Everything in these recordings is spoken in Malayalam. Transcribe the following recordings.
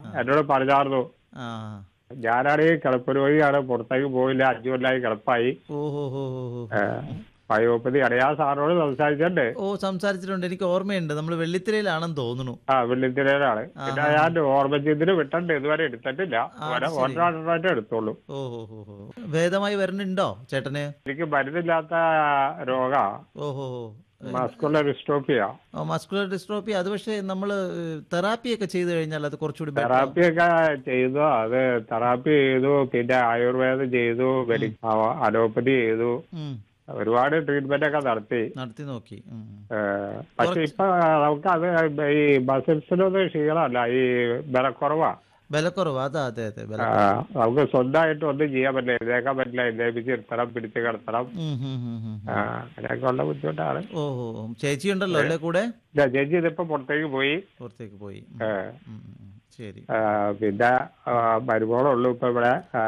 എന്നോട് പറഞ്ഞായിരുന്നു ആ ഞാനാണെങ്കിൽ കിടപ്പ് രോഗിയാണ് പുറത്തേക്ക് പോയില്ല അഞ്ചു കൊല്ലായി കിടപ്പായി ഓ ഹോ ഹോ ഹോ ഹോ പയോപ്പതി അറിയാ സാറിനോട് സംസാരിച്ചിട്ടുണ്ട് ഓ സംസാരിച്ചിട്ടുണ്ട് എനിക്ക് ഓർമ്മയുണ്ട് നമ്മൾ വെള്ളിത്തിരയിലാണെന്ന് തോന്നുന്നു ആ വെള്ളിത്തിരയിലാണ് പിന്നെ ഞാൻ ഓർമ്മചിന്തിന് വിട്ടുണ്ട് ഇതുവരെ എടുത്തിട്ടില്ല ഒര- ഒരെണ്ണമായിട്ടേ എടുത്തോളൂ ഓ ഹോ ഹോ ഹോ ഭേദമായി വരുന്നുണ്ടോ ചേട്ടന് എനിക്ക് മരുന്നില്ലാത്ത രോഗ ഓ ഹോ ഹോ മസ്കുലർ ഡിസ്ട്രോഫിയ മസ്കുലർ ഡിസ്ട്രോപ്പി അത് പക്ഷേ നമ്മൾ തെറാപ്പി ഒക്കെ ചെയ്തു കഴിഞ്ഞാൽ അത് കുറച്ചുകൂടി better ആവും. തെറാപ്പി ഒക്കെ ചെയ്തു അത് തെറാപ്പി ചെയ്തു പിന്നെ ആയുർവേദം ചെയ്തു മെഡി അലോപ്പതി ചെയ്തു ഉം, ഒരുപാട് ട്രീറ്റ്മെന്റ് ഒക്കെ നടത്തി നടത്തി നോക്കി ഉം. ഏഹ് പക്ഷെ ഇപ്പൊ നമുക്ക് അത് ഈ മസിൽസിനൊന്നും ക്ഷീണമല്ല ഈ ബലക്കുറവാ വിലക്കുറവ് അതാ അതെ അതെ വില ആ, നമുക്ക് സ്വന്തമായിട്ട് ഒന്നും ചെയ്യാൻ പറ്റില്ല എഴുന്നേക്കാൻ പറ്റില്ല എഴുന്നേപ്പിച്ച് ഇരുത്തണം പിടിച്ച് കിടത്തണം ഉം, ഉം, ഉം, ഉം. ആ, അങ്ങനെയൊക്കെ ഉള്ള ബുദ്ധിമുട്ടാണ് ഓ ഹോ ഹോ. ചേച്ചി ഉണ്ടല്ലോ അല്ലേ കൂടെ ഇല്ല, ചേച്ചി ഇതിപ്പോ പുറത്തേക്ക് പോയി പുറത്തേക്ക് പോയി ഉം, ഏ, ഉം, ഉം. ശരി ആ, പിന്നെ ആ, മരുമോളുള്ളൂ ഇപ്പൊ ഇവിടെ ആ,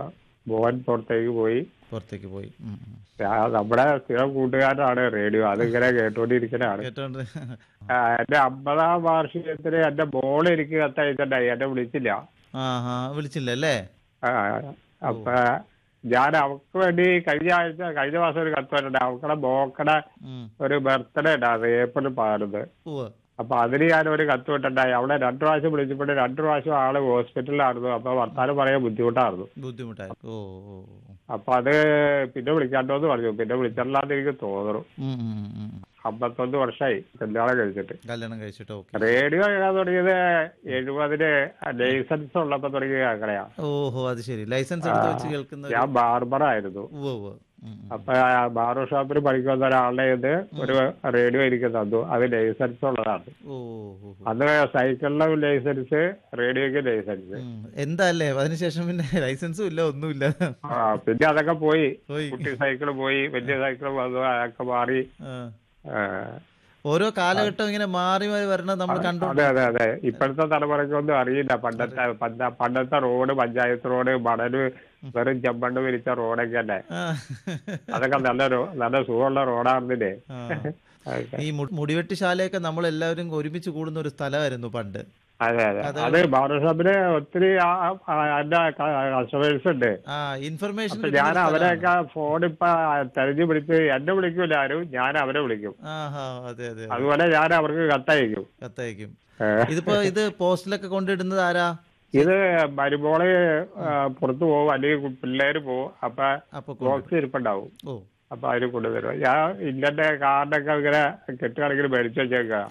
മോഹൻ പുറത്തേക്ക് പോയി പുറത്തേക്ക് പോയി ഉം, ഉം. ആ, നമ്മുടെ സ്ഥിരം കൂട്ടുകാരനാണ് റേഡിയോ അതിങ്ങനെ കേട്ടോണ്ടിരിക്കലാണ് കേട്ടോണ്ട് ആ, എന്റെ അമ്പതാം വാർഷികത്തിന് എന്റെ മോള് എനിക്ക് കത്തയച്ചിട്ടുണ്ടായി എന്നെ വിളിച്ചില്ല ആ ഹാ വിളിച്ചില്ല അല്ലേ ആ, അപ്പൊ ഞാൻ അവക്ക് വേണ്ടി കഴിഞ്ഞ ആഴ്ച കഴിഞ്ഞ മാസം ഒരു കത്ത് വരണ്ടേ അവക്കടെ മോക്കടെ ഉം. ഒരു ബർത്ത്ഡേ ഉണ്ടായിരുന്നു ഏപ്രിൽ പതിനൊന്ന് ഉവ്വ് അപ്പൊ അതിന് ഞാൻ ഒരു കത്ത് വിട്ടുണ്ടായി അവളെ രണ്ടു പ്രാവശ്യം വിളിച്ചപ്പോൾ രണ്ടു പ്രാവശ്യം ആള് ഹോസ്പിറ്റലിലായിരുന്നു അപ്പൊ വർത്താനം പറയാൻ ബുദ്ധിമുട്ടായിരുന്നു ബുദ്ധിമുട്ടായി ഓ ഓ ഓ. അപ്പൊ അത് പിന്നെ വിളിക്കാണ്ടോന്ന് പറഞ്ഞു പിന്നെ വിളിച്ചിട്ടില്ലാന്ന് എനിക്ക് തോന്നുന്നു ഉം, ഉം, ഉം. അമ്പത്തൊന്ന് വർഷമായി കല്യാണം കഴിച്ചിട്ട് കല്യാണം കഴിച്ചിട്ട് ഓക്കെ റേഡിയോ കേൾക്കാൻ തുടങ്ങിയത് എഴുപതിന് ലൈസൻസ് ഉള്ളപ്പോ തുടങ്ങിയ കേൾക്കണയാ ഓഹോ അത് ശരി ലൈസൻസ് എടുത്ത് വെച്ച് കേൾക്കുന്ന ഒരു- ഞാൻ ബാർബറായിരുന്നു ഉവ്വ് ഉവ്വ്. ഉം, ഉം. അപ്പൊ ആ ബാർബർ ഷോപ്പിൽ പഠിക്കുന്ന ഒരാളുടെ ഇത് ഒരു റേഡിയോ എനിക്ക് തന്നു അത് ലൈസൻസ് ഉള്ളതാണ് ഓ ഓ, ഓ. അന്ന് സൈക്കിളിലെ ലൈസൻസ് റേഡിയോക്ക് ലൈസൻസ് ഉം. എന്താ അല്ലേ അതിനുശേഷം പിന്നെ ലൈസൻസും ഇല്ല ഒന്നുമില്ല ആ പിന്നെ അതൊക്കെ പോയി പോയി കുട്ടി സൈക്കിൾ പോയി വലിയ സൈക്കിൾ വന്നു അതൊക്കെ മാറി ആ. ആ, ഓരോ കാലഘട്ടം ഇങ്ങനെ മാറി മാറി വരണത് നമ്മൾ കണ്ടു അതെ അതെ അതെ ഇപ്പോഴത്തെ തലമുറയ്ക്കൊന്നും അറിയില്ല പണ്ടത്തെ പണ്ട- പണ്ടത്തെ റോഡ് പഞ്ചായത്ത് റോഡ് മണല് വെറും ചെമ്മണ്ണ് വിരിച്ച റോഡൊക്കെ അല്ലേ ആ. അതൊക്കെ നല്ല റോ- നല്ല സുഖമുള്ള റോഡായിരുന്നില്ലേ ആ. അതൊക്കെ. ഈ മു- മുടിവെട്ടിശാലയൊക്കെ നമ്മൾ എല്ലാവരും ഒരുമിച്ച് കൂടുന്ന ഒരു സ്ഥലമായിരുന്നു പണ്ട് അതെ അതെ അത് ബാർബർ ഷോപ്പില് ഒത്തിരി ആ- ആ- എന്റെ കസ്റ്റമേഴ്സ് ഉണ്ട് ആ ഇൻഫർമേഷൻ അപ്പൊ ഞാൻ അവരെയൊക്കെ ഫോൺ ഇപ്പൊ തെരഞ്ഞു വിളിച്ച് എന്നെ വിളിക്കൂല ആരും ഞാൻ അവരെ വിളിക്കും ആ ഹാ അതെ അതെ അതെ. അതുപോലെ ഞാൻ അവർക്ക് കത്തയക്കും കത്തയക്കും ഏ. ഇതിപ്പോ ഇത് പോസ്റ്റിലൊക്കെ കൊണ്ടിടുന്നത് ആരാ ഇത് മരുമോള് ആ, പുറത്ത് പോകും അല്ലെങ്കിൽ പിള്ളേര് പോകും അപ്പൊ അപ്പൊ കൊണ്ട്- ബോക്സ് ഇരിപ്പുണ്ടാവും ഓ അപ്പൊ അതിന് കൊണ്ടുതരും ഞാൻ ഇന്നത്തെ കാർഡൊക്കെ ഇങ്ങനെ കെട്ടുകണക്കിന് മേടിച്ചു വെച്ചേക്കാം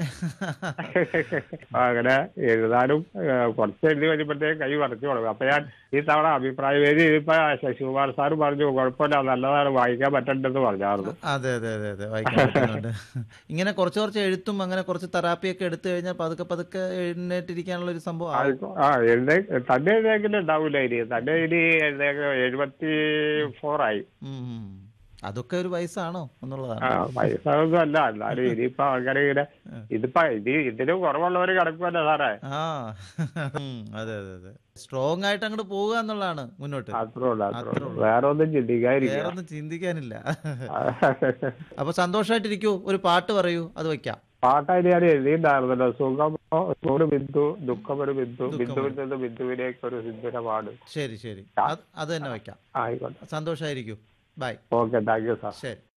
അങ്ങനെ എഴുതാനും ആ, കുറച്ച് എഴുതി വരുമ്പോഴത്തേക്ക് കൈ മറച്ചു കൊടുക്കും അപ്പൊ ഞാൻ ഈ തവണ അഭിപ്രായ വേദി ഇതിപ്പോ ശശികുമാർ സാർ പറഞ്ഞു കുഴപ്പമില്ല നല്ലതാണ് വായിക്കാൻ പറ്റണ്ടെന്ന് പറഞ്ഞായിരുന്നു അതെ അതെ അതെ അതെ വായിക്കാൻ പറ്റുന്നുണ്ട് ഇങ്ങനെ കുറച്ച് കുറച്ച് എഴുത്തും അങ്ങനെ കുറച്ച് തെറാപ്പിയൊക്കെ എടുത്തു കഴിഞ്ഞാൽ പതുക്കെ പതുക്കെ എഴുന്നേറ്റിരിക്കാനുള്ള ഒരു സംഭവം ആവും. ആയിക്കോ- ആ എഴുന്നേ തന്നെ എഴുന്നേക്കില്ല ഉണ്ടാവൂല ഇനി തന്നെ ഇനി എഴുന്നേക്ക് എഴുപത്തി ഫോറായി ഉം, ഉം. അതൊക്കെ ഒരു വയസ്സാണോ എന്നുള്ളതാണ് ആ വയസ്സൊന്നും അല്ല എന്നാലും ഇനിയിപ്പോ അങ്ങനെ ഇങ്ങനെ ഇതിപ്പോ ഇത് ഇതിലും കുറവുള്ളവര് കിടക്കുമല്ലോ സാറേ ആ ഉം, അതെ അതെ അതെ സ്ട്രോങ് ആയിട്ട് അങ്ങോട്ട് പോവുക എന്നുള്ളതാണ് മുന്നോട്ട് അത്രേ ഉള്ളു അത്രേ ഉള്ളു വേറെ ഒന്നും ചിന്തിക്കാതിരിക്കുക വേറെ ഒന്നും ചിന്തിക്കാനില്ല അപ്പൊ സന്തോഷമായിട്ടിരിക്കൂ ഒരു പാട്ട് പറയൂ അത് വെക്കാം പാട്ടായിട്ട് ഞാൻ എഴുതിയിട്ടുണ്ടായിരുന്നല്ലോ സുഖമോ ഒരു ബിന്ദു ദുഃഖമൊരു ബിന്ദു ബിന്ദുവിൽ നിന്ന് ബിന്ദുവിലേക്ക് ഒരു സിന്ധുരമാണ് ശരി ശരി അത് അത് തന്നെ വെക്കാം ആയിക്കോട്ടെ സന്തോഷമായിരിക്കൂ bye okay thank you sir ശരി